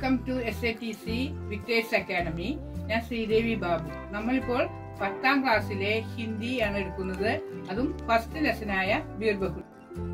welcome to S A T C Victors academy ഞാൻ ശ്രീദേവി ബാബു നമ്മളിപ്പോൾ പത്താം ക്ലാസ്സിലെ ഹിന്ദി ആണ് എടുക്കുന്നത് അതും ഫസ്റ്റ് ലെസനായ ബീർബഹു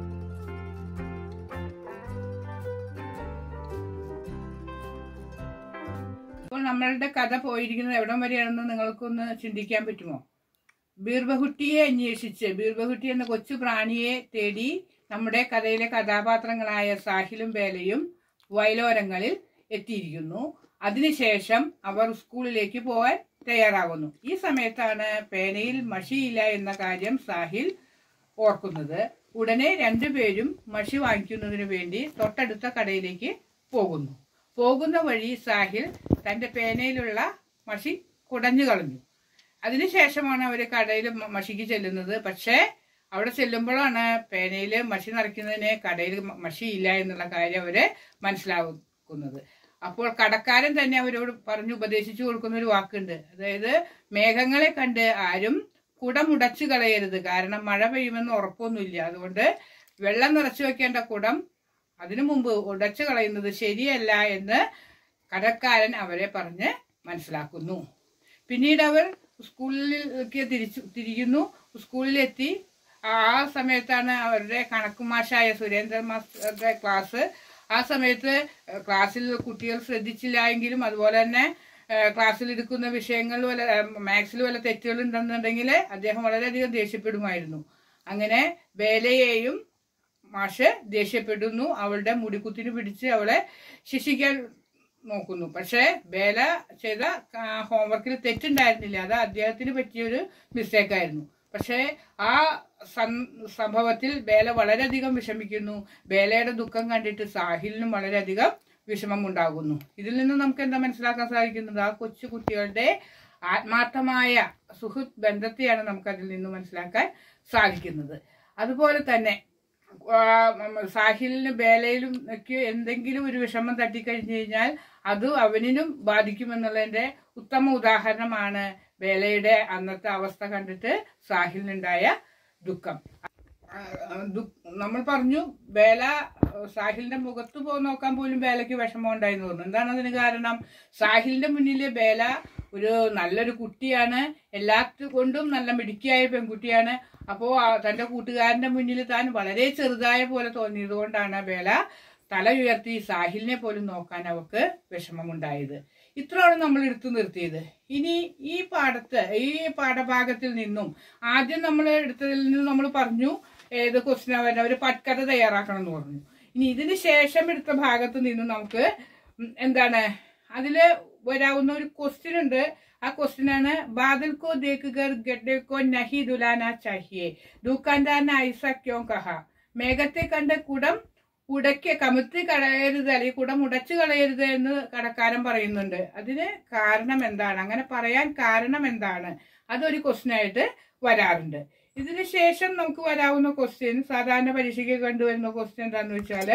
ഇപ്പോൾ നമ്മളുടെ കഥ പോയിരിക്കുന്നത് എവിടം വരെയാണെന്ന് നിങ്ങൾക്കൊന്ന് ചിന്തിക്കാൻ പറ്റുമോ ബീർബഹുട്ടിയെ അന്വേഷിച്ച് ബീർബഹുട്ടി എന്ന കൊച്ചു പ്രാണിയെ തേടി നമ്മുടെ കഥയിലെ കഥാപാത്രങ്ങളായ സാഹിലും ബേലയും വയലോരങ്ങളിൽ എത്തിയിരിക്കുന്നു അതിനുശേഷം അവർ സ്കൂളിലേക്ക് പോകാൻ തയ്യാറാകുന്നു ഈ സമയത്താണ് പേനയിൽ മഷിയില്ല എന്ന കാര്യം സാഹിൽ ഓർക്കുന്നത് ഉടനെ രണ്ടുപേരും മഷി വാങ്ങിക്കുന്നതിന് വേണ്ടി തൊട്ടടുത്ത കടയിലേക്ക് പോകുന്നു പോകുന്ന വഴി സാഹിൽ തന്റെ പേനയിലുള്ള മഷി കുടഞ്ഞു കളഞ്ഞു അതിനുശേഷമാണ് അവർ കടയിൽ മ- മഷിക്ക് ചെല്ലുന്നത് പക്ഷേ അവിടെ ചെല്ലുമ്പോഴാണ് പേനയിൽ മഷി നിറയ്ക്കുന്നതിന് കടയിൽ മ- മഷിയില്ല എന്നുള്ള കാര്യം അവര് മനസ്സിലാക്കുന്നത് അപ്പോൾ കടക്കാരൻ തന്നെ അവരോട് പറഞ്ഞു ഉപദേശിച്ചു കൊടുക്കുന്ന ഒരു വാക്കുണ്ട് അതായത് മേഘങ്ങളെ കണ്ട് ആരും കുടമുടച്ചു കളയരുത് കാരണം മഴ പെയ്യുമെന്ന് ഉറപ്പൊന്നുമില്ല അതുകൊണ്ട് വെള്ളം നിറച്ചു വെക്കേണ്ട കുടം അതിനു മുമ്പ് ഉടച്ചു കളയുന്നത് ശരിയല്ല എന്ന് കടക്കാരൻ അവരെ പറഞ്ഞ് മനസ്സിലാക്കുന്നു പിന്നീട് അവർ സ്കൂളിലേക്ക് തിരിച്ചു തിരിയുന്നു സ്കൂളിലെത്തി ആ സമയത്താണ് അവരുടെ കണക്ക് മാഷായ സുരേന്ദ്രൻ മാസ്റ്ററുടെ ക്ലാസ് ആ സമയത്ത് ക്ലാസ്സിൽ കുട്ടികൾ ശ്രദ്ധിച്ചില്ല എങ്കിലും അതുപോലെ തന്നെ ഏഹ് ക്ലാസ്സിൽ എടുക്കുന്ന വിഷയങ്ങളിൽ വല്ല മാത്സിൽ വല്ല തെറ്റുകൾ ഉണ്ടെന്നുണ്ടെങ്കിൽ അദ്ദേഹം വളരെയധികം ദേഷ്യപ്പെടുമായിരുന്നു അങ്ങനെ ബേലയെയും മാഷ് ദേഷ്യപ്പെടുന്നു അവളുടെ മുടിക്കുത്തിന് പിടിച്ച് അവളെ ശിക്ഷിക്കാൻ നോക്കുന്നു പക്ഷേ ബേല ചെയ്ത ഹോംവർക്കിൽ തെറ്റുണ്ടായിരുന്നില്ല അത് അദ്ദേഹത്തിന് പറ്റിയൊരു മിസ്റ്റേക്ക് ആയിരുന്നു പക്ഷേ ആ സം- സംഭവത്തിൽ ബേല വളരെയധികം വിഷമിക്കുന്നു ബേലയുടെ ദുഃഖം കണ്ടിട്ട് സാഹിലിനും വളരെയധികം വിഷമം ഉണ്ടാകുന്നു ഇതിൽ നിന്ന് നമുക്ക് എന്താ മനസ്സിലാക്കാൻ സാധിക്കുന്നത് ആ കൊച്ചു കുട്ടികളുടെ ആത്മാർത്ഥമായ സുഹൃത്ത് ബന്ധത്തെയാണ് നമുക്ക് അതിൽ നിന്ന് മനസ്സിലാക്കാൻ സാധിക്കുന്നത് അതുപോലെ തന്നെ ആ, ഉം, സാഹിലിന് ബേലയിലും ഒക്കെ എന്തെങ്കിലും ഒരു വിഷമം തട്ടിക്കഴിഞ്ഞു കഴിഞ്ഞാൽ അത് അവനിനും ബാധിക്കുമെന്നുള്ളതിന്റെ ഉത്തമ ഉദാഹരണമാണ് ബേലയുടെ അന്നത്തെ അവസ്ഥ കണ്ടിട്ട് സാഹിലിനുണ്ടായ ദുഃഖം ആ, ദു- നമ്മൾ പറഞ്ഞു ബേല ആ, സാഹിലിന്റെ മുഖത്ത് പോ നോക്കാൻ പോലും ബേലയ്ക്ക് വിഷമം ഉണ്ടായിരുന്നു തോന്നുന്നു എന്താണ് അതിന് കാരണം സാഹിലിന്റെ മുന്നിൽ ബേല ഒരു നല്ലൊരു കുട്ടിയാണ് എല്ലാത്തു കൊണ്ടും നല്ല മിടുക്കിയായ പെൺകുട്ടിയാണ് അപ്പോ ആ തന്റെ കൂട്ടുകാരന്റെ മുന്നിൽ താൻ വളരെ ചെറുതായ പോലെ തോന്നിയത് കൊണ്ടാണ് ബേല തല ഉയർത്തി സാഹിലിനെ പോലും നോക്കാൻ അവൾക്ക് വിഷമമുണ്ടായത് ഇത്രയാണ് നമ്മൾ എടുത്തു നിർത്തിയത് ഇനി ഈ പാഠത്ത് ഈ പാഠഭാഗത്തിൽ നിന്നും ആദ്യം നമ്മൾ എടുത്തതിൽ നിന്ന് നമ്മൾ പറഞ്ഞു ഏത് ക്വസ്റ്റിനാ വരുന്ന ഒരു പട്കഥ തയ്യാറാക്കണം എന്ന് പറഞ്ഞു ഇനി ഇതിന് ശേഷം എടുത്ത ഭാഗത്ത് നിന്നും നമുക്ക് ഉം എന്താണ് അതില് വരാവുന്ന ഒരു ക്വസ്റ്റ്യൻ ഉണ്ട് ആ ക്വസ്റ്റ്യൻ ആണ് ബാദൽ കോ ദേഖുകർ ഗഡ്ഡെ കോ നഹി ദുലാന ചാഹിയെ ദുക്കാൻദാറിന് ഐസ ക്യോ കഹ മേഘത്തെ കണ്ട് കുടം ഉടയ്ക്ക് കമുത്തി കളയരുത് അല്ലെങ്കിൽ കുടം ഉടച്ചു കളയരുത് എന്ന് കടക്കാരൻ പറയുന്നുണ്ട് അതിന് കാരണം എന്താണ് അങ്ങനെ പറയാൻ കാരണം എന്താണ് അതൊരു ക്വസ്റ്റ്യൻ ആയിട്ട് വരാറുണ്ട് ഇതിന് ശേഷം നമുക്ക് വരാവുന്ന ക്വസ്റ്റ്യൻ സാധാരണ പരീക്ഷയ്ക്ക് കണ്ടുവരുന്ന ക്വസ്റ്റ്യൻ എന്താന്ന് വെച്ചാല്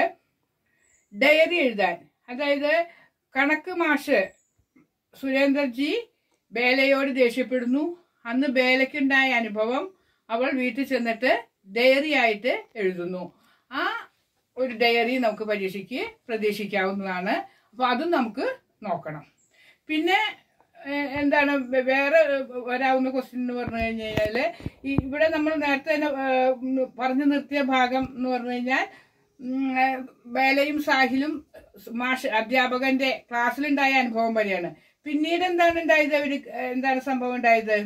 ഡയറി എഴുതാൻ അതായത് കണക്ക് മാഷ് സുരേന്ദർജി ബേലയോട് ദേഷ്യപ്പെടുന്നു അന്ന് ബേലയ്ക്കുണ്ടായ അനുഭവം അവൾ വീട്ടിൽ ചെന്നിട്ട് ഡയറി ആയിട്ട് എഴുതുന്നു ആ ഒരു ഡയറി നമുക്ക് പരീക്ഷയ്ക്ക് പ്രതീക്ഷിക്കാവുന്നതാണ് അപ്പൊ അതും നമുക്ക് നോക്കണം പിന്നെ ഏഹ്, എന്താണ് വേ- വേറെ ഏഹ്, വരാവുന്ന ക്വസ്റ്റ്യൻ എന്ന് പറഞ്ഞു കഴിഞ്ഞു കഴിഞ്ഞാല് ഈ ഇവിടെ നമ്മൾ നേരത്തെ തന്നെ ഏഹ്, ഉം, പറഞ്ഞു നിർത്തിയ ഭാഗം എന്ന് പറഞ്ഞു കഴിഞ്ഞാൽ ഉം, ഏഹ്, ബേലയും സാഹിലും മാഷ് അധ്യാപകന്റെ ക്ലാസ്സിലുണ്ടായ അനുഭവം വരെയാണ് പിന്നീട് എന്താണ് ഉണ്ടായത് അവര് എന്താണ് സംഭവം ഉണ്ടായത്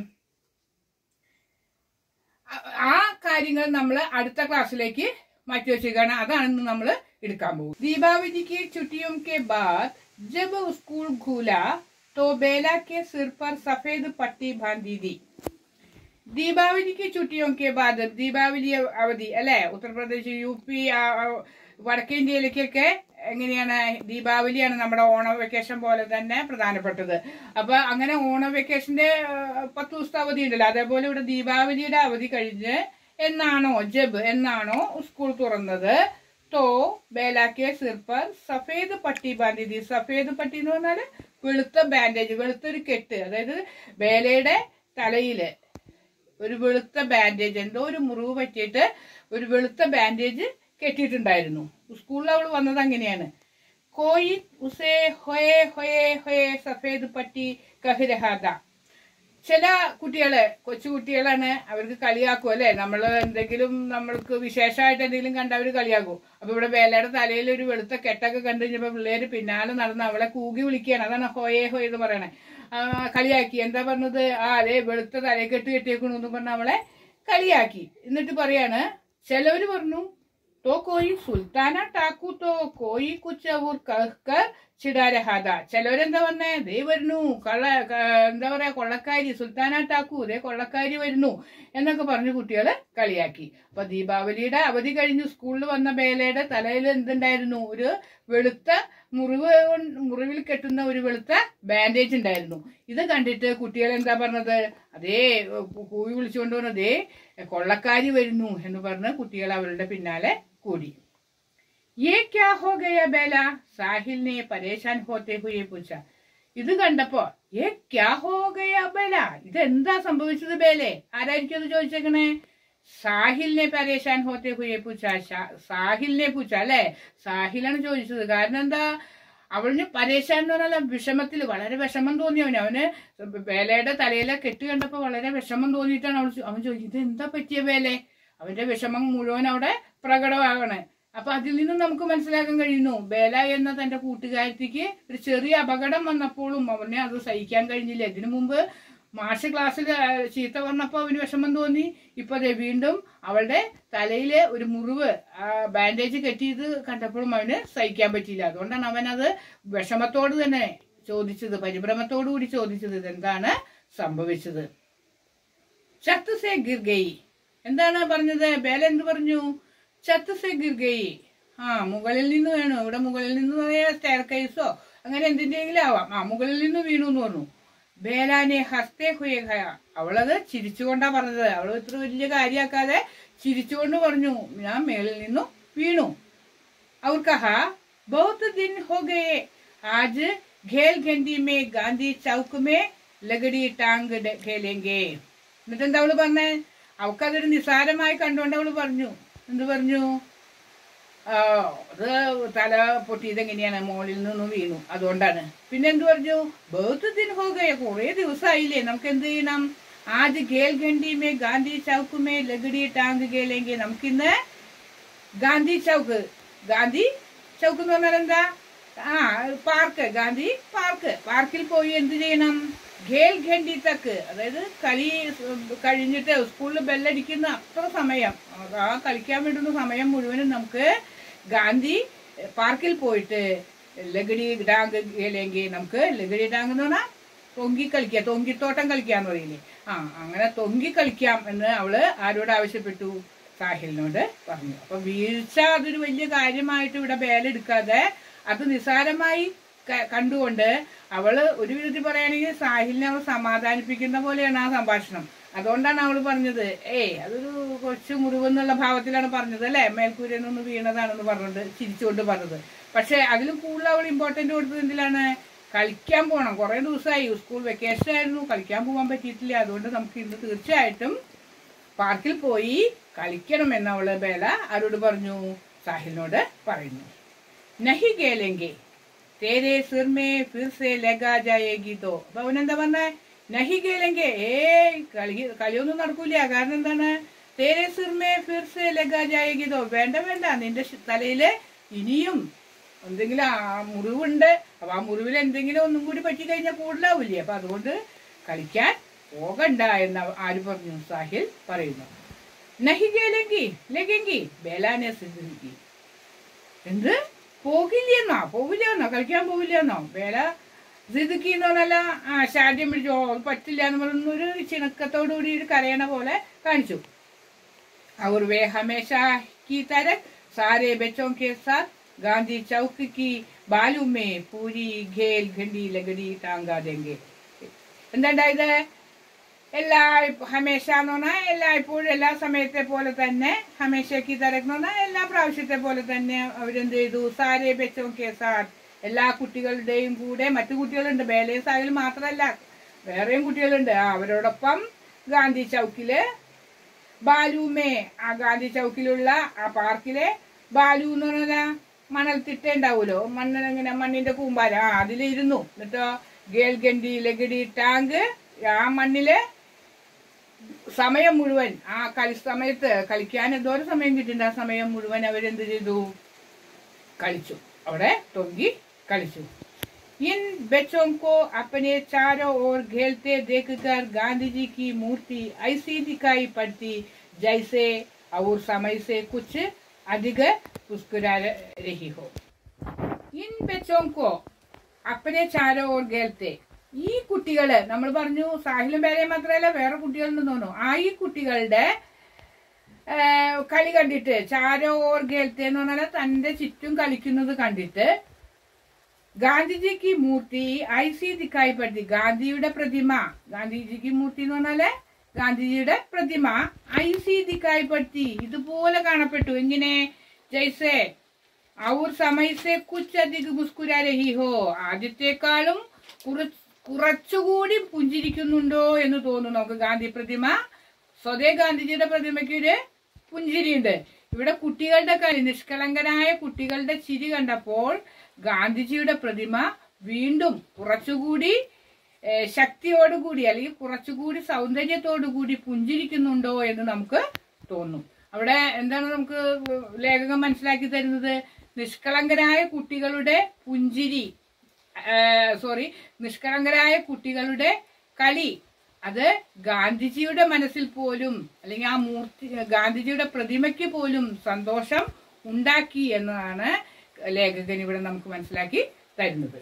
ആ- ആ കാര്യങ്ങൾ നമ്മൾ അടുത്ത ക്ലാസ്സിലേക്ക് മാറ്റി വെച്ചേക്കാണ് അതാണ് നമ്മൾ എടുക്കാൻ പോകും ദീപാവലിക്ക് छुट्टियों के बाद जब स्कूल खुला तो बेला के सिर पर सफेद पट्टी बांधी दी ദീപാവലിക്ക് ചുട്ടിയൊക്കെ ബാദ് ദീപാവലി അവധി അല്ലെ ഉത്തർപ്രദേശ് യു പി ആ, ആ, വടക്കേ ഇന്ത്യയിലേക്കൊക്കെ എങ്ങനെയാണ് ദീപാവലിയാണ് നമ്മുടെ ഓണ വെക്കേഷൻ പോലെ തന്നെ പ്രധാനപ്പെട്ടത് അപ്പൊ അങ്ങനെ ഓണ വെക്കേഷന്റെ ആ, പത്ത് ദിവസത്തെ അവധി ഉണ്ടല്ലോ അതേപോലെ ഇവിടെ ദീപാവലിയുടെ അവധി കഴിഞ്ഞ് എന്നാണോ ജബ് എന്നാണോ സ്കൂൾ തുറന്നത് തോ ബേലാക്കെ സിർപ്പർ സഫേദ് പട്ടി ബാന്ധിതി സഫേദ് പട്ടി എന്ന് പറഞ്ഞാല് വെളുത്ത ബാൻഡേജ് വെളുത്തൊരു കെട്ട് അതായത് ബേലയുടെ തലയില് ഒരു വെളുത്ത ബാൻഡേജ് എന്തോ ഒരു മുറിവ് പറ്റിയിട്ട് ഒരു വെളുത്ത ബാൻഡേജ് കെട്ടിയിട്ടുണ്ടായിരുന്നു സ്കൂളിൽ അവൾ വന്നത് അങ്ങനെയാണ് कोई उसे होए होए होए सफेद पट्टी कह रहा था ചില കുട്ടികള് കൊച്ചു കുട്ടികളാണ് അവർക്ക് കളിയാക്കും അല്ലെ നമ്മൾ എന്തെങ്കിലും നമ്മൾക്ക് വിശേഷമായിട്ട് എന്തെങ്കിലും കണ്ട അവർ കളിയാക്കും അപ്പൊ ഇവിടെ വേലയുടെ തലയിൽ ഒരു വെളുത്ത കെട്ടൊക്കെ കണ്ടു കഴിഞ്ഞപ്പോ പിള്ളേര് പിന്നാലെ നടന്ന് അവളെ കൂകി വിളിക്കുകയാണ് അതാണ് ഹോയേ ഹോയ് എന്ന് പറയണേ ആ, കളിയാക്കി എന്താ പറഞ്ഞത് ആ അതെ വെളുത്ത തലയിൽ കെട്ട് കെട്ടിയേക്കണു എന്ന് പറഞ്ഞ അവളെ കളിയാക്കി എന്നിട്ട് പറയാണ് ചിലവര് പറഞ്ഞു तो कोई സുൽത്താന ടാക്കു തോ കോയി കുച്ചവൂർ കഹ്കർ ചിടാരഹാദ ചിലവരെന്താ പറഞ്ഞേ ദേ വരുന്നു കള്ള ക- എന്താ പറയാ കൊള്ളക്കാരി സുൽത്താന ടാക്കു ദേ കൊള്ളക്കാരി വരുന്നു എന്നൊക്കെ പറഞ്ഞു കുട്ടികളെ കളിയാക്കി അപ്പൊ ദീപാവലിയുടെ അവധി കഴിഞ്ഞ് സ്കൂളിൽ വന്ന ബേലയുടെ തലയിൽ എന്തുണ്ടായിരുന്നു ഒരു വെളുത്ത മുറിവ് കൊണ്ട് മുറിവിൽ കെട്ടുന്ന ഒരു വെളുത്ത ബാൻഡേജ് ഉണ്ടായിരുന്നു ഇത് കണ്ടിട്ട് കുട്ടികൾ എന്താ പറഞ്ഞത് അതേ കൂവി വിളിച്ചുകൊണ്ട് പറഞ്ഞതേ കൊള്ളക്കാരി വരുന്നു എന്ന് പറഞ്ഞ് കുട്ടികൾ അവരുടെ പിന്നാലെ കൂടി ये क्या हो गया बेला साहिल ने परेशान होते हुए पूछा ഇത് കണ്ടപ്പോ ഏ ക്യാ ഹോ ഗയാ ബേല ഇത് എന്താ സംഭവിച്ചത് ബേലെ ആരായിരിക്കും അത് ചോദിച്ചേക്കണേ സാഹിലിനെ പരേശാൻ ഹോത്തെ ഹുയെ പൂച്ച ഷാ- സാഹിലിനെ പൂച്ച അല്ലെ സാഹിലാണ് ചോദിച്ചത് കാരണം എന്താ അവളിന് പരേശാൻ എന്ന് പറഞ്ഞാൽ വിഷമത്തിൽ വളരെ വിഷമം തോന്നി അവന് അവന് വേലയുടെ തലയിലെ കെട്ട് കണ്ടപ്പോ വളരെ വിഷമം തോന്നിയിട്ടാണ് അവൾ ചോ- അവൻ ചോദിച്ചത് ഇത് എന്താ പറ്റിയ വേലെ അവന്റെ വിഷമം മുഴുവൻ അവിടെ പ്രകടമാകണേ അപ്പൊ അതിൽ നിന്ന് നമുക്ക് മനസ്സിലാക്കാൻ കഴിയുന്നു ബേല എന്ന തന്റെ കൂട്ടുകാരത്തിക്ക് ഒരു ചെറിയ അപകടം വന്നപ്പോഴും അവനെ അത് സഹിക്കാൻ കഴിഞ്ഞില്ല ഇതിനു മുമ്പ് മാഷ് ക്ലാസ്സിൽ ആ, ചീത്ത പറഞ്ഞപ്പോ അവന് വിഷമം തോന്നി ഇപ്പൊ ദേ വീണ്ടും അവളുടെ തലയിലെ ഒരു മുറിവ് ആ, ബാൻഡേജ് കെട്ടിയത് കണ്ടപ്പോഴും അവന് സഹിക്കാൻ പറ്റിയില്ല അതുകൊണ്ടാണ് അവനത് വിഷമത്തോട് തന്നെ ചോദിച്ചത് പരിഭ്രമത്തോടു കൂടി ചോദിച്ചത് ഇതെന്താണ് സംഭവിച്ചത് ചത്ത് സെ ഗിർ ഗയി എന്താണ് പറഞ്ഞത് ബേല എന്ത് പറഞ്ഞു ചത്ത് സെ ഗിർ ഗയി ആ മുകളിൽ നിന്ന് വേണോ ഇവിടെ മുകളിൽ നിന്ന് പറയാ സ്റ്റെയർ കേസോ അങ്ങനെ എന്തിന്റെങ്കിലും ആവാം ആ മുകളിൽ നിന്ന് വീണു എന്ന് പറഞ്ഞു ബേലാനെ ഹസ്തേ ഹുയെ ഖയ അവളത് ചിരിച്ചുകൊണ്ടാ പറഞ്ഞത് അവൾ ഇത്ര വലിയ കാര്യാക്കാതെ ചിരിച്ചുകൊണ്ട് പറഞ്ഞു ഞാൻ മേളിൽ നിന്നു വീണു और कहा बहुत दिन हो गए आज घेल घंटी में गांधी चौक में ലഗടി ടാങ്ക് ഡ- खेलेंगे എന്നിട്ട് എന്താ അവള് പറഞ്ഞേ അവക്കതൊരു നിസാരമായി കണ്ടുകൊണ്ട് അവള് പറഞ്ഞു എന്ത് പറഞ്ഞു ആ, അത് തല പൊട്ടിയത് എങ്ങനെയാണ് മോളിൽ നിന്ന് വീണു അതുകൊണ്ടാണ് പിന്നെ എന്ത് പറഞ്ഞു ബഹുത്ത് ദിൻ ഹോകയ കുറെ ദിവസമായില്ലേ നമുക്ക് എന്ത് ചെയ്യണം ആദ്യ ഗേൽ ഘണ്ടിമേ ഗാന്ധി ചൗക്കുമേ ലഗടി ടാങ്ക് കേലെങ്കിൽ നമുക്കിന്ന് ഗാന്ധി ചൗക്ക് ഗാന്ധി ചൗക്ക് എന്ന് പറഞ്ഞാൽ എന്താ ആ പാർക്ക് ഗാന്ധി പാർക്ക് പാർക്കിൽ പോയി എന്ത് ചെയ്യണം ഖേൽ ഘണ്ടി തക്ക് അതായത് കളി കഴിഞ്ഞിട്ട് സ്കൂളിൽ ബെല്ലടിക്കുന്ന അത്ര സമയം ആ കളിക്കാൻ വേണ്ടുന്ന സമയം മുഴുവനും നമുക്ക് ഗാന്ധി പാർക്കിൽ പോയിട്ട് ലഗടി ടാങ്ക് ഖേലെങ്കിൽ നമുക്ക് ലഗടി ടാങ്ക് എന്ന് പറഞ്ഞാൽ തൊങ്കി കളിക്കുക തൊങ്കിത്തോട്ടം കളിക്കാന്ന് പറയില്ലേ ആ അങ്ങനെ തൊങ്കി കളിക്കാം എന്ന് അവള് ആരോട് ആവശ്യപ്പെട്ടു സാഹിലിനോട് പറഞ്ഞു അപ്പൊ വീഴ്ച അതൊരു വലിയ കാര്യമായിട്ട് ഇവിടെ ബേലെടുക്കാതെ അത് നിസാരമായി ക- കണ്ടുകൊണ്ട് അവള് ഒരു വിധത്തിൽ പറയുകയാണെങ്കിൽ സാഹിലിനെ അവൾ സമാധാനിപ്പിക്കുന്ന പോലെയാണ് ആ സംഭാഷണം അതുകൊണ്ടാണ് അവൾ പറഞ്ഞത് ഏയ് അതൊരു കൊച്ചു മുറിവെന്നുള്ള ഭാവത്തിലാണ് പറഞ്ഞത് അല്ലെ മേൽക്കൂരയിൽ നിന്ന് വീണതാണെന്ന് പറഞ്ഞത് ചിരിച്ചുകൊണ്ട് പറഞ്ഞത് പക്ഷെ അതിലും കൂടുതൽ അവൾ ഇമ്പോർട്ടന്റ് കൊടുത്തത് എന്തിലാണ് കളിക്കാൻ പോകണം കുറെ ദിവസമായി സ്കൂൾ വെക്കേഷൻ ആയിരുന്നു കളിക്കാൻ പോകാൻ പറ്റിയിട്ടില്ല അതുകൊണ്ട് നമുക്ക് ഇന്ന് തീർച്ചയായിട്ടും പാർക്കിൽ പോയി കളിക്കണം എന്ന് അവള് ബേല ആരോട് പറഞ്ഞു സാഹിലിനോട് പറയുന്നു നഹി ഗേലെങ്കെ തേരെ സിർമേ ഫിർസെ ലഗാ ജായേഗി തോ അപ്പൊ അവനെന്താ പറഞ്ഞേ നഹി ഗേലെങ്കെ ഏ കളി കളിയൊന്നും നടക്കൂല കാരണം എന്താണ് തേരെ സിർമേ ഫിർസെ ലഗാ ജായേഗി തോ വേണ്ട വേണ്ട നിന്റെ ശ- തലയില് ഇനിയും എന്തെങ്കിലും ആ മുറിവുണ്ട് അപ്പൊ ആ മുറിവിൽ എന്തെങ്കിലും ഒന്നും കൂടി പറ്റി കഴിഞ്ഞാൽ കൂടുതലാവില്ലേ അപ്പൊ അതുകൊണ്ട് കളിക്കാൻ പോകണ്ട എന്ന് ആര് പറഞ്ഞു സാഹിൽ പറയുന്നു നഹി ഗേലെങ്കി ലഗെങ്കി ബേലാനെ സിദ്ധിക്കി എന്ത് പോകില്ലെന്നോ പോവില്ലെന്നോ കളിക്കാൻ പോവില്ലെന്നോ വേല സിദ്ദിഖി എന്ന് പറഞ്ഞാൽ ആ ശാഠ്യം പിടിച്ചോ അത് പറ്റില്ല എന്ന് പറയുന്ന ഒരു ചിണക്കത്തോടു കൂടി ഒരു കരയണ പോലെ കാണിച്ചു और वे हमेशा की तरह सारे बच्चों के साथ गांधी चौक की बालू में पूरी घेल घंडी लगड़ी टांगा देंगे എന്താണ്ടായത് എല്ലാ ഹമേഷ എന്ന് പറഞ്ഞാൽ എല്ലാ ഇപ്പോഴും എല്ലാ സമയത്തെ പോലെ തന്നെ ഹമേഷയ്ക്ക് തിരക്കെന്ന് പറഞ്ഞാൽ എല്ലാ പ്രാവശ്യത്തെ പോലെ തന്നെ അവരെന്ത് ചെയ്തു സാരേ ബെച്ചോം കെ സാത്ത് എല്ലാ കുട്ടികളുടെയും കൂടെ മറ്റു കുട്ടികളുണ്ട് ബേലേ സാഹിൽ മാത്രമല്ല വേറെയും കുട്ടികളുണ്ട് ആ, അവരോടൊപ്പം ഗാന്ധി ചൗക്കില് ബാലുമേ ആ ഗാന്ധി ചൗക്കിലുള്ള ആ പാർക്കിലെ ബാലു എന്ന് പറഞ്ഞാൽ മണൽത്തിട്ട ഉണ്ടാവുമല്ലോ മണ്ണിങ്ങനെ മണ്ണിന്റെ കൂമ്പാര ആ അതിലിരുന്നു എന്നിട്ടോ ഗേൽഗണ്ടി ലഗടി ടാങ്ക് ആ മണ്ണില് സമയം മുഴുവൻ ആ കളി സമയത്ത് കളിക്കാൻ എന്തോരം സമയം കിട്ടിണ്ട് ആ സമയം മുഴുവൻ അവരെന്ത് ചെയ്തു കളിച്ചു അവിടെ തൊങ്കി കളിച്ചു इन बच्चों को अपने चारों ओर घेरते देखकर गांधी जी की मूर्ति ऐसी दिखाई पड़ती जैसे और समय से कुछ अधिक मुस्कुरा रही हो इन बच्चों को अपने चारों ओर घेरते ഈ കുട്ടികള് നമ്മൾ പറഞ്ഞു സാഹിലും പേരെയും മാത്രമല്ല വേറെ കുട്ടികളുണ്ടെന്ന് തോന്നുന്നു ആ ഈ കുട്ടികളുടെ ആ, കളി കണ്ടിട്ട് ചാരോ ഓർ ഗേൽത്തെ എന്ന് പറഞ്ഞാൽ തന്റെ ചുറ്റും കളിക്കുന്നത് കണ്ടിട്ട് ഗാന്ധിജിക്ക് മൂർത്തി ഐസി ദിക്കായി പറ്റി ഗാന്ധിയുടെ പ്രതിമ ഗാന്ധിജിക്ക് മൂർത്തി എന്ന് പറഞ്ഞാല് ഗാന്ധിജിയുടെ പ്രതിമ ഐസി ദിക്കായി പറ്റി ഇതുപോലെ കാണപ്പെട്ടു എങ്ങനെ ജയ്സേ ഔർ സമയത്തെ കുച്ചധികം മുസ്കുരാ രഹി ഹോ ആദ്യത്തെക്കാളും കുറച്ച് കുറച്ചുകൂടി പുഞ്ചിരിക്കുന്നുണ്ടോ എന്ന് തോന്നുന്നു നമുക്ക് ഗാന്ധി പ്രതിമ സ്വതേ ഗാന്ധിജിയുടെ പ്രതിമയ്ക്ക് ഒരു പുഞ്ചിരിയുണ്ട് ഇവിടെ കുട്ടികളുടെ കളി നിഷ്കളങ്കരായ കുട്ടികളുടെ ചിരി കണ്ടപ്പോൾ ഗാന്ധിജിയുടെ പ്രതിമ വീണ്ടും കുറച്ചുകൂടി ഏഹ്, ശക്തിയോടുകൂടി അല്ലെങ്കിൽ കുറച്ചുകൂടി സൗന്ദര്യത്തോടുകൂടി പുഞ്ചിരിക്കുന്നുണ്ടോ എന്ന് നമുക്ക് തോന്നും അവിടെ എന്താണ് നമുക്ക് ലേഖകം മനസ്സിലാക്കി തരുന്നത് നിഷ്കളങ്കരായ കുട്ടികളുടെ പുഞ്ചിരി സോറി നിഷ്കളങ്കരായ കുട്ടികളുടെ കളി അത് ഗാന്ധിജിയുടെ മനസ്സിൽ പോലും അല്ലെങ്കിൽ ആ മൂർത്തി ഗാന്ധിജിയുടെ പ്രതിമയ്ക്ക് പോലും സന്തോഷം ഉണ്ടാക്കി എന്നതാണ് ലേഖകൻ ഇവിടെ നമുക്ക് മനസ്സിലാക്കി തരുന്നത്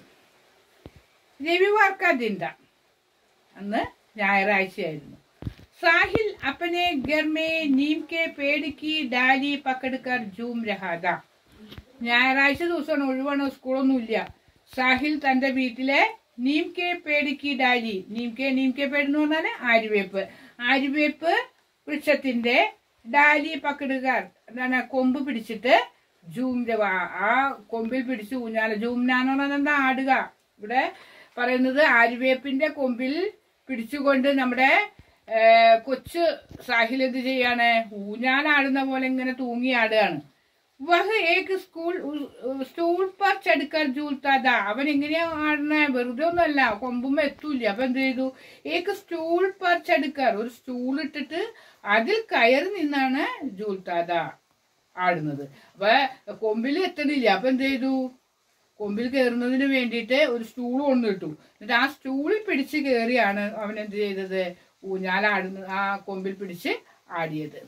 രവിവാർ കാ ദിൻ था അന്ന് ഞായറാഴ്ചയായിരുന്നു സാഹിൽ अपने घर में नीम के पेड़ की डाली पकड़कर झूम रहा था ഞായറാഴ്ച ദിവസമാണ് ഒഴിവാണ് സ്കൂളൊന്നുമില്ല സാഹിൽ തന്റെ വീട്ടിലെ നീം കെ പേടിക്ക് ഡാലി നീം കെ നീം കെ പേട് എന്ന് പറഞ്ഞാല് ആര്യവേപ്പ് ആര്യവേപ്പ് വൃക്ഷത്തിന്റെ ഡാലി പക്കടുകാർ എന്താണ് കൊമ്പ് പിടിച്ചിട്ട് ജൂം ആ കൊമ്പിൽ പിടിച്ച് ഊഞ്ഞാല ജൂംനാന്ന് പറഞ്ഞാൽ എന്താ ആടുക ഇവിടെ പറയുന്നത് ആര്യവേപ്പിന്റെ കൊമ്പിൽ പിടിച്ചുകൊണ്ട് നമ്മുടെ ഏ, കൊച്ചു സാഹിൽ എന്ത് ചെയ്യാണ് ഊഞ്ഞാലാടുന്ന പോലെ ഇങ്ങനെ തൂങ്ങി ആടുകയാണ് വഹ് ഏക്ക് സ്കൂൾ സ്റ്റൂൾ പർ ചടുക്കർ ജൂൽത്താത അവൻ എങ്ങനെയാ ആടുന്ന വെറുതെ ഒന്നുമല്ല കൊമ്പുമ്പോ എത്തൂല അപ്പൊ എന്ത് ചെയ്തു ഏക്ക് സ്റ്റൂൾ പർ ചടുക്കർ ഒരു സ്റ്റൂൾ ഇട്ടിട്ട് അതിൽ കയറി നിന്നാണ് ജൂൽത്താത ആടുന്നത് അപ്പൊ കൊമ്പിൽ എത്തണില്ല അപ്പൊ എന്ത് ചെയ്തു കൊമ്പിൽ കയറുന്നതിന് വേണ്ടിയിട്ട് ഒരു സ്റ്റൂൾ കൊണ്ടിട്ടു എന്നിട്ട് ആ സ്റ്റൂളിൽ പിടിച്ച് കയറിയാണ് അവൻ എന്ത് ചെയ്തത് ഊഞ്ഞാലാടുന്നത് ആ കൊമ്പിൽ പിടിച്ച് ആടിയത്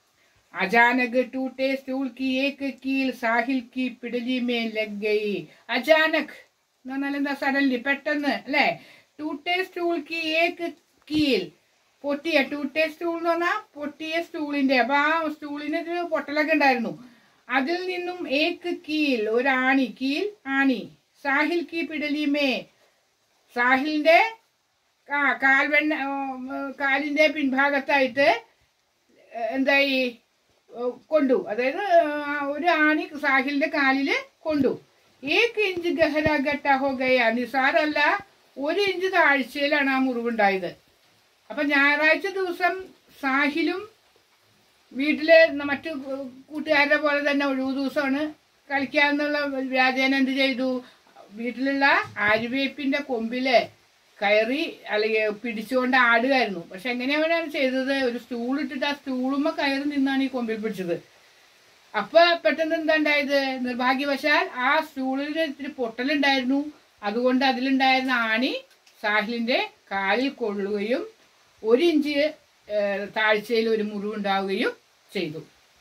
अचानक टूटे स्टूल की एक कील साहिल की पिडली में लग गई अचानक എന്ന് പറഞ്ഞാൽ എന്താ സഡൻലി പെട്ടെന്ന് അല്ലെ ടൂട്ടെ സ്റ്റൂൾ കി ഏക്ക് കീൽ പൊട്ടിയ ടൂട്ടെ സ്റ്റൂൾ എന്ന് പറഞ്ഞാൽ പൊട്ടിയ സ്റ്റൂളിന്റെ അപ്പൊ ആ സ്റ്റൂളിന് ഒരു പൊട്ടലൊക്കെ ഉണ്ടായിരുന്നു അതിൽ നിന്നും ഏക്ക് കീൽ ഒരു ആണി കീൽ ആണി സാഹിൽ കി പിടലിമേ സാഹിലിന്റെ ആ കാൽവെണ്ണ ഉം, കാലിന്റെ പിൻഭാഗത്തായിട്ട് എന്തായി ഏഹ് കൊണ്ടു അതായത് ആ ഒരു ആണി സാഹിലിന്റെ കാലില് കൊണ്ടു ഏക്ക് ഇഞ്ച് ഗഹര ഗട്ട ഹോ ഗയ നിസാരല്ല ഒരു ഇഞ്ച് താഴ്ചയിലാണ് ആ മുറിവുണ്ടായത് അപ്പൊ ഞായറാഴ്ച ദിവസം സാഹിലും വീട്ടില് ന- മറ്റു കൂട്ടുകാരുടെ പോലെ തന്നെ ഒഴിവു ദിവസമാണ് കളിക്കാന്നുള്ള വ്യാജേന എന്ത് ചെയ്തു വീട്ടിലുള്ള ആര്യവേപ്പിന്റെ കൊമ്പില് കയറി അല്ലെങ്കിൽ പിടിച്ചുകൊണ്ട് ആടുകയായിരുന്നു പക്ഷെ എങ്ങനെയാണ് ചെയ്തത് ഒരു സ്റ്റൂൾ ഇട്ടിട്ട് ആ സ്റ്റൂളുമ്മ കയറി നിന്നാണ് ഈ കൊമ്പിൽ പിടിച്ചത് അപ്പൊ പെട്ടെന്ന് എന്താ ഉണ്ടായത് നിർഭാഗ്യവശാൽ ആ സ്റ്റൂളിന് ഇത്തിരി പൊട്ടലുണ്ടായിരുന്നു അതുകൊണ്ട് അതിലുണ്ടായിരുന്ന ആണി സാഹിലിന്റെ കാലിൽ കൊള്ളുകയും ഒരു ഇഞ്ച് ഏഹ്, താഴ്ചയിൽ ഒരു മുറിവുണ്ടാവുകയും ചെയ്തു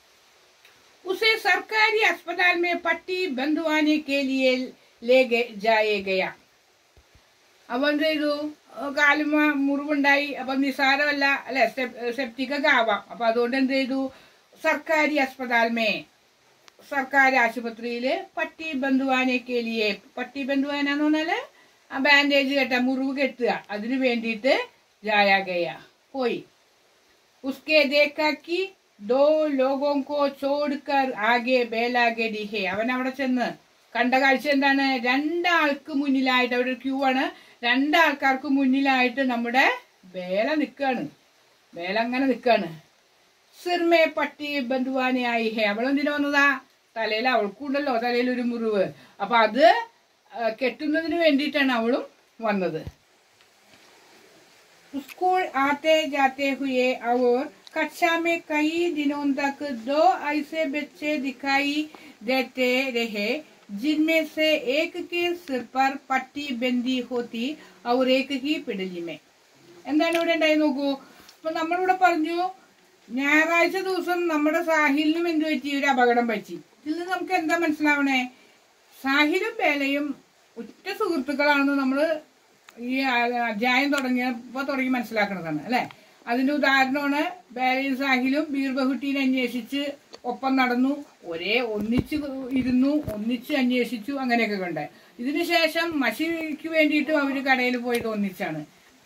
उसे सरकारी अस्पताल में पट्टी बंधवाने के लिए ले गए- जाए गया അപ്പൊ എന്ത് ചെയ്തു കാലുമ മുറിവുണ്ടായി അപ്പൊ നിസാരമല്ല അല്ലെ സെപ്റ്റിക് ഒക്കെ ആവാം അപ്പൊ അതുകൊണ്ട് എന്ത് ചെയ്തു സർക്കാരി അസ്പതാൽമേ സർക്കാർ ആശുപത്രിയില് പട്ടി ബന്ധുവാനെ കേലിയെ പട്ടി ബന്ധുവാനെന്ന് പറഞ്ഞാല് ആ ബാൻഡേജ് കെട്ട മുറിവ് കെട്ടുക അതിനു വേണ്ടിയിട്ട് ജായാഗയ പോയി उसके देखा कि दो लोगों को छोड़कर आगे बेलागे दिखे അവൻ അവിടെ ചെന്ന് കണ്ട കാഴ്ച എന്താണ് രണ്ടാൾക്ക് മുന്നിലായിട്ട് അവിടെ ഒരു ക്യൂ ആണ് രണ്ടാൾക്കാർക്ക് മുന്നിലായിട്ട് നമ്മുടെ ബേല നിൽക്കാണ് ബേല അങ്ങനെ നിൽക്കാണ് സിർമേ പട്ടി ബന്ധുവാനെ ആയി ഹേ അവളെന്തിനു വന്നതാ തലയിൽ അവൾക്കുണ്ടല്ലോ തലയിൽ ഒരു മുറിവ് അപ്പൊ അത് ആ, കെട്ടുന്നതിന് വേണ്ടിയിട്ടാണ് അവളും വന്നത് स्कूल आते जाते हुए और कक्षा में कई दिनों तक दो ऐसे बच्चे दिखाई देते रहे जिनमें से एक के सिर पर पट्टी बंदी होती और एक ही पिडली में എന്താണ് ഇവിടെ ഉണ്ടായി നോക്കൂ അപ്പൊ നമ്മളിവിടെ പറഞ്ഞു ഞായറാഴ്ച ദിവസം നമ്മുടെ സാഹിലിനും എന്ത് പറ്റി ഒരു അപകടം പറ്റി ഇതിൽ നിന്ന് നമുക്ക് എന്താ മനസ്സിലാവണേ സാഹിലും ബേലയും ഉറ്റ സുഹൃത്തുക്കളാണെന്ന് നമ്മള് ഈ ആ- അധ്യായം തുടങ്ങിയപ്പോ തുടങ്ങി മനസ്സിലാക്കുന്നതാണ് അല്ലെ അതിന്റെ ഉദാഹരണമാണ് ബേലയും സാഹിലും ബീർബഹുട്ടീനെ അന്വേഷിച്ച് ഒപ്പം നടന്നു ഒരേ ഒന്നിച്ച് ഇരുന്നു ഒന്നിച്ച് അന്വേഷിച്ചു അങ്ങനെയൊക്കെ കണ്ടേ ഇതിനുശേഷം മഷിക്ക് വേണ്ടിയിട്ടും അവര് കടയിൽ പോയത് ഒന്നിച്ചാണ്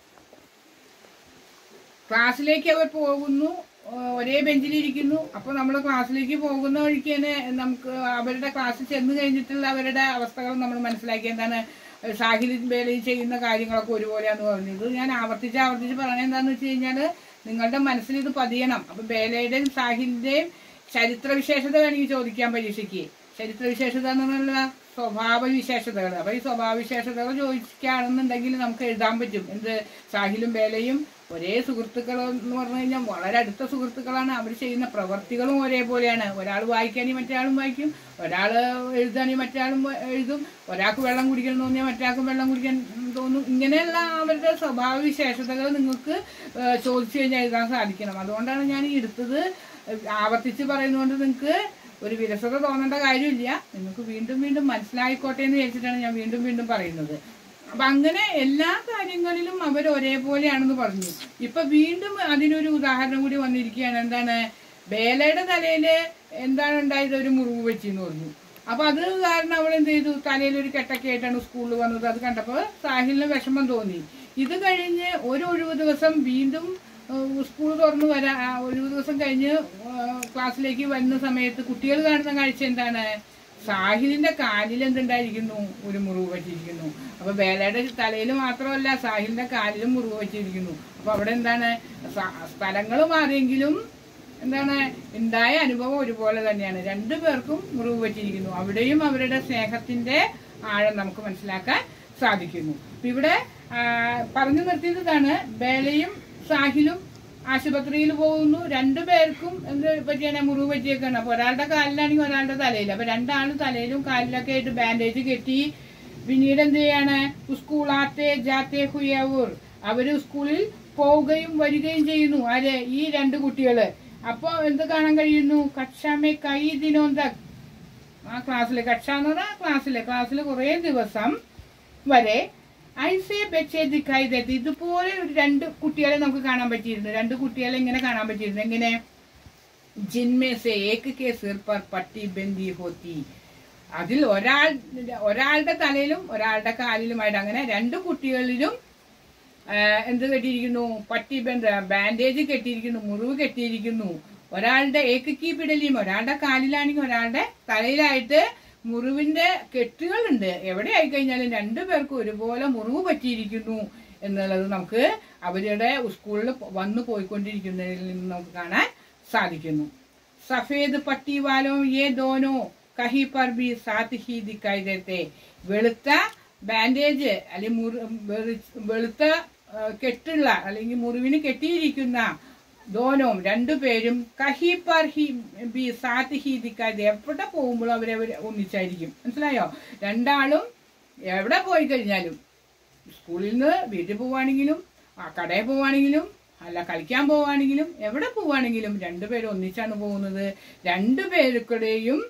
ക്ലാസ്സിലേക്ക് അവർ പോകുന്നു ആ, ഒരേ ബെഞ്ചിലിരിക്കുന്നു അപ്പൊ നമ്മൾ ക്ലാസ്സിലേക്ക് പോകുന്ന വഴിക്ക് തന്നെ നമുക്ക് അവരുടെ ക്ലാസ്സിൽ ചെന്ന് കഴിഞ്ഞിട്ടുള്ള അവരുടെ അവസ്ഥകൾ നമ്മൾ മനസ്സിലാക്കി എന്താണ് സാഹിലും ബേലയും ചെയ്യുന്ന കാര്യങ്ങളൊക്കെ ഒരുപോലെയാന്ന് പറഞ്ഞത് ഞാൻ ആവർത്തിച്ച് ആവർത്തിച്ച് പറഞ്ഞത് എന്താന്ന് വെച്ച് കഴിഞ്ഞാല് നിങ്ങളുടെ മനസ്സിൽ ഇത് പതിയണം അപ്പൊ ബേലയുടെയും സാഹിലിന്റെയും ചരിത്ര വിശേഷത വേണമെങ്കിൽ ചോദിക്കാൻ പരീക്ഷയ്ക്ക് ചരിത്ര വിശേഷത എന്ന് പറഞ്ഞാൽ സ്വഭാവ വിശേഷതകൾ അപ്പൊ ഈ സ്വഭാവ വിശേഷതകൾ ചോദിക്കുകയാണെന്നുണ്ടെങ്കിൽ നമുക്ക് എഴുതാൻ പറ്റും എന്ത് സാഹിലും ബേലയും ഒരേ സുഹൃത്തുക്കൾ എന്ന് പറഞ്ഞു കഴിഞ്ഞാൽ വളരെ അടുത്ത സുഹൃത്തുക്കളാണ് അവർ ചെയ്യുന്ന പ്രവർത്തികളും ഒരേപോലെയാണ് ഒരാൾ വായിക്കാനും മറ്റേയാളും വായിക്കും ഒരാൾ എഴുതാനും മറ്റേയാളും എഴുതും ഒരാൾക്ക് വെള്ളം കുടിക്കണം എന്ന് തോന്നിയാൽ മറ്റേയാൾക്കും വെള്ളം കുടിക്കാൻ തോന്നും ഇങ്ങനെയുള്ള അവരുടെ സ്വഭാവ വിശേഷതകൾ നിങ്ങൾക്ക് ഏഹ്, ചോദിച്ചു കഴിഞ്ഞാൽ എഴുതാൻ സാധിക്കണം അതുകൊണ്ടാണ് ഞാൻ ഈ എടുത്തത് ആവർത്തിച്ച് പറയുന്നതുകൊണ്ട് നിങ്ങൾക്ക് ഒരു വിരസത തോന്നേണ്ട കാര്യമില്ല നിങ്ങൾക്ക് വീണ്ടും വീണ്ടും മനസ്സിലായിക്കോട്ടെ എന്ന് വിചാരിച്ചിട്ടാണ് ഞാൻ വീണ്ടും വീണ്ടും പറയുന്നത് അപ്പൊ അങ്ങനെ എല്ലാ കാര്യങ്ങളിലും അവർ ഒരേപോലെയാണെന്ന് പറഞ്ഞു ഇപ്പൊ വീണ്ടും അതിനൊരു ഉദാഹരണം കൂടി വന്നിരിക്കുകയാണ് എന്താണ് ബേലയുടെ തലയില് എന്താണ് ഉണ്ടായത് ഒരു മുറിവ് വെച്ചെന്ന് പറഞ്ഞു അപ്പൊ അത് കാരണം അവൾ എന്ത് ചെയ്തു തലയിൽ ഒരു കെട്ടൊക്കെ ആയിട്ടാണ് സ്കൂളിൽ വന്നത് അത് കണ്ടപ്പോൾ സാഹിലിന് വിഷമം തോന്നി ഇത് കഴിഞ്ഞ് ഒരു ഒഴിവ് ദിവസം വീണ്ടും സ്കൂൾ തുറന്നു വരാ ആ, ഒഴിവ് ദിവസം കഴിഞ്ഞ് ആ, ക്ലാസ്സിലേക്ക് വരുന്ന സമയത്ത് കുട്ടികൾ കാണുന്ന കാഴ്ച എന്താണ് സാഹിലിന്റെ കാലിൽ എന്തുണ്ടായിരിക്കുന്നു ഒരു മുറിവ് പറ്റിയിരിക്കുന്നു അപ്പൊ ബേലയുടെ തലയിൽ മാത്രമല്ല സാഹിലിന്റെ കാലിലും മുറിവ് പറ്റിയിരിക്കുന്നു അപ്പൊ അവിടെ എന്താണ് സ്ഥലങ്ങൾ മാറിയെങ്കിലും എന്താണ് ഉണ്ടായ അനുഭവം ഒരുപോലെ തന്നെയാണ് രണ്ടു പേർക്കും മുറിവ് പറ്റിയിരിക്കുന്നു അവിടെയും അവരുടെ സ്നേഹത്തിന്റെ ആഴം നമുക്ക് മനസ്സിലാക്കാൻ സാധിക്കുന്നു അപ്പൊ ഇവിടെ ആ, പറഞ്ഞു നിർത്തിയത് ഇതാണ് ബേലയും സാഹിലും ആശുപത്രിയിൽ പോകുന്നു രണ്ടു പേർക്കും എന്ത് പറ്റിയാണ് മുറിവ് പറ്റിയേക്കാണ് അപ്പൊ ഒരാളുടെ കാലിലാണെങ്കിൽ ഒരാളുടെ തലയിൽ അപ്പൊ രണ്ടാളും തലയിലും കാലിലൊക്കെ ആയിട്ട് ബാൻഡേജ് കെട്ടി പിന്നീട് എന്ത് ചെയ്യാണ് സ്കൂളാത്തെ ജാത്തെ ഹുയവൂർ അവര് സ്കൂളിൽ പോവുകയും വരികയും ചെയ്യുന്നു ആര് ഈ രണ്ട് കുട്ടികള് അപ്പൊ എന്ത് കാണാൻ കഴിയുന്നു കക്ഷാമേ കൈ ദിനോന്തക് ആ ക്ലാസ്സില് കക്ഷ എന്ന് പറഞ്ഞാൽ ക്ലാസ്സില് ക്ലാസ്സിൽ കുറെ ദിവസം വരെ ഐസെ ബെച്ചെ ദിക്കായി ദത്തി ഇതുപോലെ ഒരു രണ്ട് കുട്ടികളെ നമുക്ക് കാണാൻ പറ്റിയിരുന്നു രണ്ട് കുട്ടികളെ ഇങ്ങനെ കാണാൻ പറ്റിയിരുന്നു എങ്ങനെ ജിന്മേ സെ ഏക്ക് കെ സിർ പർ പട്ടി ബന്ദി ഹോത്തി അതിൽ ഒരാൾ ഒരാളുടെ തലയിലും ഒരാളുടെ കാലിലുമായിട്ട് അങ്ങനെ രണ്ട് കുട്ടികളിലും ആ, എന്ത് കെട്ടിയിരിക്കുന്നു പട്ടി ബന്ധ ബാൻഡേജ് കെട്ടിയിരിക്കുന്നു മുറിവ് കെട്ടിയിരിക്കുന്നു ഒരാളുടെ ഏക്കക്കി പിടലിയും ഒരാളുടെ കാലിലാണെങ്കിൽ ഒരാളുടെ തലയിലായിട്ട് മുറിവിന്റെ കെട്ടുകളുണ്ട് എവിടെ ആയി കഴിഞ്ഞാലും രണ്ടുപേർക്കും ഒരുപോലെ മുറിവ് പറ്റിയിരിക്കുന്നു എന്നുള്ളത് നമുക്ക് അവരുടെ സ്കൂളിൽ വന്നു പോയിക്കൊണ്ടിരിക്കുന്നതിൽ നിന്ന് നമുക്ക് കാണാൻ സാധിക്കുന്നു സഫേദ് പട്ടി വാലോ യേ ദോനോ കഹി പർ ബി സാത്ത് ഹി ദിക്കായി ദേത്തെ വെളുത്ത ബാൻഡേജ് അല്ലെങ്കിൽ മുറി വെളി- വെളുത്ത ആ, കെട്ടുള്ള അല്ലെങ്കിൽ മുറിവിന് കെട്ടിയിരിക്കുന്ന ദോനവും രണ്ടുപേരും കഹി പർ ഹി ബി സാത്ത് ഹി ദിക്കാതെ എവിടെ പോകുമ്പോഴും അവരവർ ഒന്നിച്ചായിരിക്കും മനസ്സിലായോ രണ്ടാളും എവിടെ പോയി കഴിഞ്ഞാലും സ്കൂളിൽ നിന്ന് വീട്ടിൽ പോവാണെങ്കിലും ആ കടയിൽ പോവാണെങ്കിലും അല്ല കളിക്കാൻ പോവാണെങ്കിലും എവിടെ പോവാണെങ്കിലും രണ്ടുപേരും ഒന്നിച്ചാണ് പോകുന്നത് രണ്ടുപേരുടെയും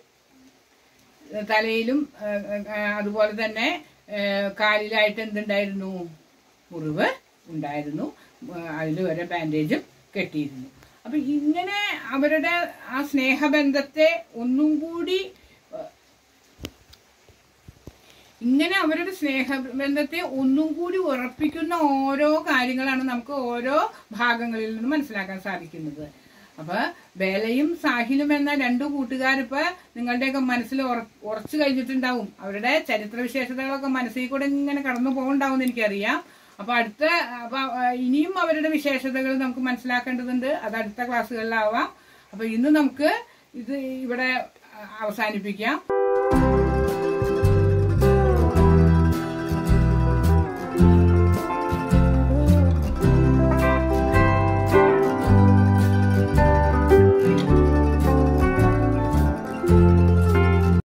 തലയിലും ആ, ആ, അതുപോലെ തന്നെ ആ, കാലിലായിട്ട് എന്തുണ്ടായിരുന്നു മുറിവ് ഉണ്ടായിരുന്നു അതിൽ വരെ ബാൻഡേജും കെട്ടിയിരുന്നു അപ്പൊ ഇങ്ങനെ അവരുടെ ആ സ്നേഹബന്ധത്തെ ഒന്നും കൂടി ആ, ഇങ്ങനെ അവരുടെ സ്നേഹബന്ധത്തെ ഒന്നും കൂടി ഉറപ്പിക്കുന്ന ഓരോ കാര്യങ്ങളാണ് നമുക്ക് ഓരോ ഭാഗങ്ങളിൽ നിന്ന് മനസ്സിലാക്കാൻ സാധിക്കുന്നത് അപ്പൊ ബേലയും സാഹിലും എന്ന രണ്ടു കൂട്ടുകാരിപ്പോ നിങ്ങളുടെയൊക്കെ മനസ്സിൽ ഉറ- ഉറച്ചു കഴിഞ്ഞിട്ടുണ്ടാവും അവരുടെ ചരിത്ര വിശേഷതകളൊക്കെ മനസ്സിൽ കൂടെ ഇങ്ങനെ കടന്നു പോകുന്നുണ്ടാവും എന്ന് എനിക്കറിയാം അപ്പൊ അടുത്ത അപ്പൊ ആ, ഇനിയും അവരുടെ വിശേഷതകൾ നമുക്ക് മനസ്സിലാക്കേണ്ടതുണ്ട് അത് അടുത്ത ക്ലാസ്സുകളിലാവാം അപ്പൊ ഇന്ന് നമുക്ക് ഇത് ഇവിടെ ആ, അവസാനിപ്പിക്കാം